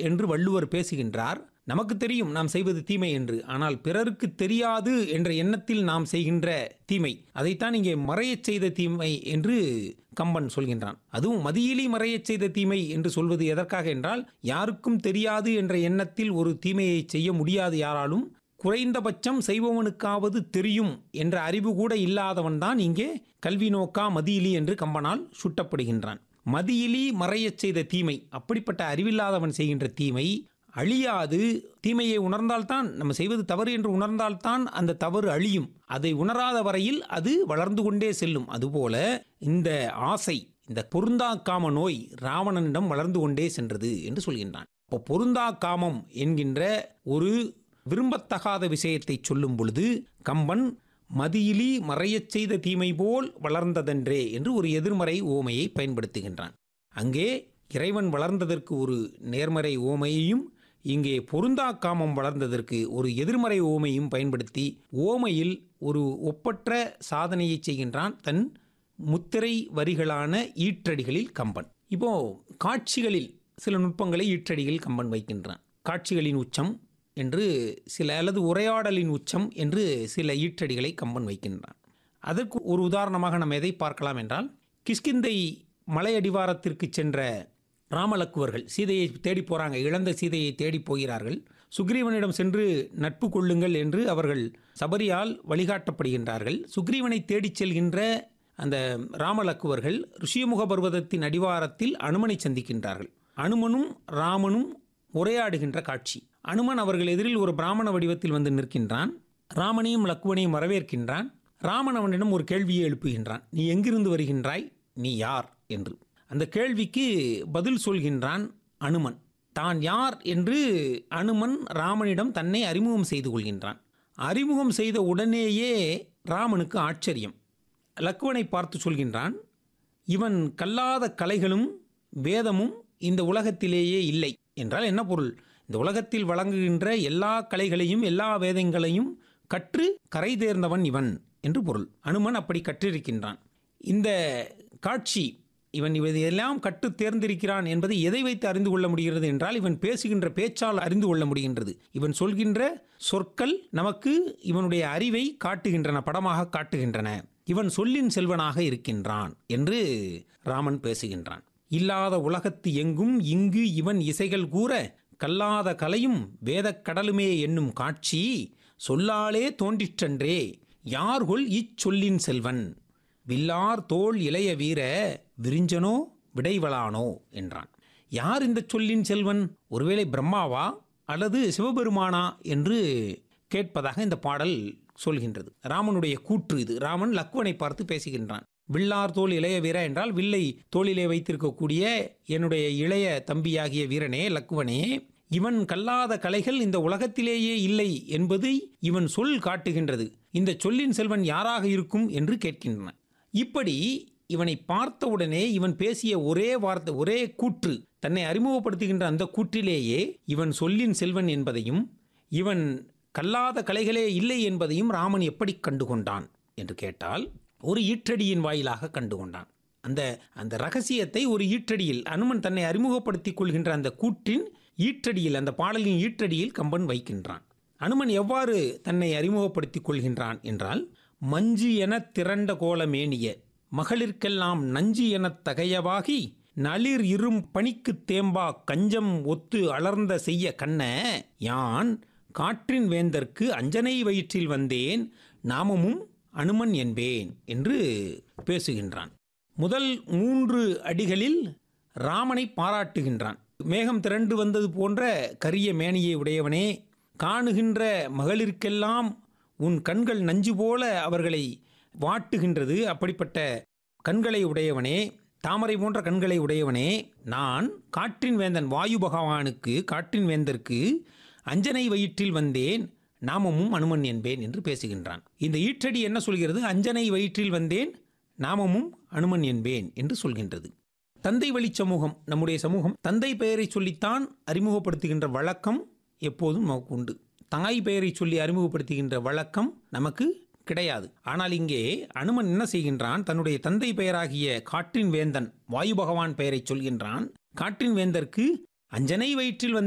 என்று வள்ளுவர் பேசுகின்றார் நமக்கு தெரியும் நாம் செய்வது தீமை என்று ஆனால் பிறருக்கு தெரியாது என்ற எண்ணத்தில் நாம் செய்கின்ற தீமை அதைத்தான் இங்கே மறையச் செய்த தீமை என்று கம்பன் சொல்கின்றான் அதுவும் மதியிலி மறையச் செய்த தீமை என்று சொல்வது எதற்காக என்றால் யாருக்கும் தெரியாது என்ற எண்ணத்தில் ஒரு தீமையை செய்ய முடியாது யாராலும் குறைந்தபட்சம் செய்பவனுக்காவது தெரியும் என்ற அறிவு கூட இல்லாதவன் தான் இங்கே கல்வி நோக்கா மதியிலி என்று கம்பனால் சுட்டப்படுகின்றான் மதியிலி மறையச் செய்த தீமை அப்படிப்பட்ட அறிவில்லாதவன் செய்கின்ற தீமை அழியாது தீமையை உணர்ந்தால்தான் நம்ம செய்வது தவறு என்று உணர்ந்தால்தான் அந்த தவறு அழியும் அதை உணராத வரையில் அது வளர்ந்து கொண்டே செல்லும் அதுபோல இந்த ஆசை இந்த பொருந்தா காம நோய் ராவணனிடம் வளர்ந்து கொண்டே சென்றது என்று சொல்கின்றான் இப்போ பொருந்தா காமம் என்கின்ற ஒரு விரும்பத்தகாத விஷயத்தை சொல்லும் பொழுது கம்பன் மதியிலி மறையச் செய்த தீமை போல் வளர்ந்ததென்றே என்று ஒரு எதிர்மறை ஓமையை பயன்படுத்துகின்றான் அங்கே இறைவன் வளர்ந்ததற்கு ஒரு நேர்மறை ஓமையையும் இங்கே பொருந்தா காமம் வளர்ந்ததற்கு ஒரு எதிர்மறை ஓமையும் பயன்படுத்தி ஓமையில் ஒரு ஒப்பற்ற சாதனையை செய்கின்றான் தன் முத்திரை வரிகளான ஈற்றடிகளில் கம்பன் இப்போ காட்சிகளில் சில நுட்பங்களை ஈற்றடிகளில் கம்பன் வைக்கின்றான் காட்சிகளின் உச்சம் என்று சில அல்லது உரையாடலின் உச்சம் என்று சில ஈற்றடிகளை கம்பன் வைக்கின்றான் அதற்கு ஒரு உதாரணமாக நம்ம எதை பார்க்கலாம் என்றால் கிஷ்கிந்தை மலையடிவாரத்திற்கு சென்ற ராமலக்குவர்கள் சீதையை தேடி போகிறாங்க இழந்த சீதையை தேடி போகிறார்கள் சுக்ரீவனிடம் சென்று நட்பு கொள்ளுங்கள் என்று அவர்கள் சபரியால் வழிகாட்டப்படுகின்றார்கள் சுக்ரீவனை தேடிச் செல்கின்ற அந்த ராமலக்குவர்கள் ரிஷியமுக பர்வதத்தின் அடிவாரத்தில் அனுமனை சந்திக்கின்றார்கள் அனுமனும் ராமனும் உரையாடுகின்ற காட்சி அனுமன் அவர்கள் எதிரில் ஒரு பிராமண வடிவத்தில் வந்து நிற்கின்றான் ராமனையும் லக்குவனையும் வரவேற்கின்றான் ராமன் அவனிடம் ஒரு கேள்வியை எழுப்புகின்றான் நீ எங்கிருந்து வருகின்றாய் நீ யார் என்று அந்த கேள்விக்கு பதில் சொல்கின்றான் அனுமன் தான் யார் என்று அனுமன் ராமனிடம் தன்னை அறிமுகம் செய்து கொள்கின்றான் அறிமுகம் செய்த உடனேயே ராமனுக்கு ஆச்சரியம் லக்குவனை பார்த்து சொல்கின்றான் இவன் கல்லாத கலைகளும் வேதமும் இந்த உலகத்திலேயே இல்லை என்றால் என்ன பொருள் இந்த உலகத்தில் வழங்குகின்ற எல்லா கலைகளையும் எல்லா வேதங்களையும் கற்று கரை தேர்ந்தவன் இவன் என்று பொருள் அனுமன் அப்படி கற்றிருக்கின்றான் இந்த காட்சி இவன் இதையெல்லாம் கற்று தேர்ந்திருக்கிறான் என்பதை எதை வைத்து அறிந்து கொள்ள முடிகிறது என்றால் இவன் பேசுகின்ற பேச்சால் அறிந்து கொள்ள முடிகின்றது இவன் சொல்கின்ற சொற்கள் நமக்கு இவனுடைய அறிவை காட்டுகின்றன படமாக காட்டுகின்றன இவன் சொல்லின் செல்வனாக இருக்கின்றான் என்று ராமன் பேசுகின்றான் இல்லாத உலகத்து எங்கும் இங்கு இவன் இசைகள் கூற கல்லாத கலையும் வேதக் கடலுமே என்னும் காட்சி சொல்லாலே தோன்றிற்றன்றே யார்கொல் இச்சொல்லின் செல்வன் வில்லார் தோள் இளைய வீர விரிஞ்சனோ விடைவளானோ என்றான் யார் இந்த சொல்லின் செல்வன் ஒருவேளை பிரம்மாவா அல்லது சிவபெருமானா என்று கேட்பதாக இந்த பாடல் சொல்கின்றது ராமனுடைய கூற்று இது ராமன் லக்குவனை பார்த்து பேசுகின்றான் வில்லார் தோல் இளைய வீர என்றால் வில்லை தோளிலே வைத்திருக்கக்கூடிய என்னுடைய இளைய தம்பியாகிய வீரனே லக்குவனே இவன் கல்லாத கலைகள் இந்த உலகத்திலேயே இல்லை என்பதை இவன் சொல் காட்டுகின்றது இந்த சொல்லின் செல்வன் யாராக இருக்கும் என்று கேட்கின்றன இப்படி இவனை பார்த்தவுடனே இவன் பேசிய ஒரே வார்த்தை ஒரே கூற்று தன்னை அறிமுகப்படுத்துகின்ற அந்த கூற்றிலேயே இவன் சொல்லின் செல்வன் என்பதையும் இவன் கல்லாத கலைகளே இல்லை என்பதையும் ராமன் எப்படி கண்டுகொண்டான் என்று கேட்டால் ஒரு ஈற்றடியின் வாயிலாக கண்டுகொண்டான் அந்த அந்த ரகசியத்தை ஒரு ஈற்றடியில் அனுமன் தன்னை அறிமுகப்படுத்திக் கொள்கின்ற அந்த கூற்றின் ஈற்றடியில் அந்த பாடலின் ஈற்றடியில் கம்பன் வைக்கின்றான் அனுமன் எவ்வாறு தன்னை அறிமுகப்படுத்திக் கொள்கின்றான் என்றால் மஞ்சு என திரண்ட கோலமேனிய மகளிர்க்கெல்லாம் நஞ்சு எனத் தகையவாகி நளிர் இரும் பணிக்கு தேம்பா கஞ்சம் ஒத்து அலர்ந்த செய்ய கண்ண யான் காற்றின் வேந்தற்கு அஞ்சனை வயிற்றில் வந்தேன் நாமமும் அனுமன் என்பேன் என்று பேசுகின்றான் முதல் மூன்று அடிகளில் ராமனை பாராட்டுகின்றான் மேகம் திரண்டு வந்தது போன்ற கரிய மேனியை உடையவனே காணுகின்ற மகளிருக்கெல்லாம் உன் கண்கள் நஞ்சு போல அவர்களை வாட்டுகின்றது அப்படிப்பட்ட கண்களை உடையவனே தாமரை போன்ற கண்களை உடையவனே நான் காற்றின் வேந்தன் வாயு பகவானுக்கு காற்றின் வேந்தற்கு அஞ்சனை வயிற்றில் வந்தேன் நாமமும் அனுமன் என்பேன் என்று பேசுகின்றான் இந்த ஈற்றடி என்ன சொல்கிறது அஞ்சனை வயிற்றில் வந்தேன் நாமமும் அனுமன் என்பேன் என்று சொல்கின்றது தந்தை வழி சமூகம் நம்முடைய சமூகம் தந்தை பெயரை சொல்லித்தான் அறிமுகப்படுத்துகின்ற வழக்கம் எப்போதும் நமக்கு உண்டு தாய் பெயரை சொல்லி அறிமுகப்படுத்துகின்ற வழக்கம் நமக்கு கிடையாது ஆனால் இங்கே அனுமன் என்ன செய்கின்றான் தன்னுடைய தந்தை பெயராகிய காற்றின் வேந்தன் வாயு பகவான் பெயரை சொல்கின்றான் காற்றின் வேந்தற்கு அஞ்சனை வயிற்றில் வந்த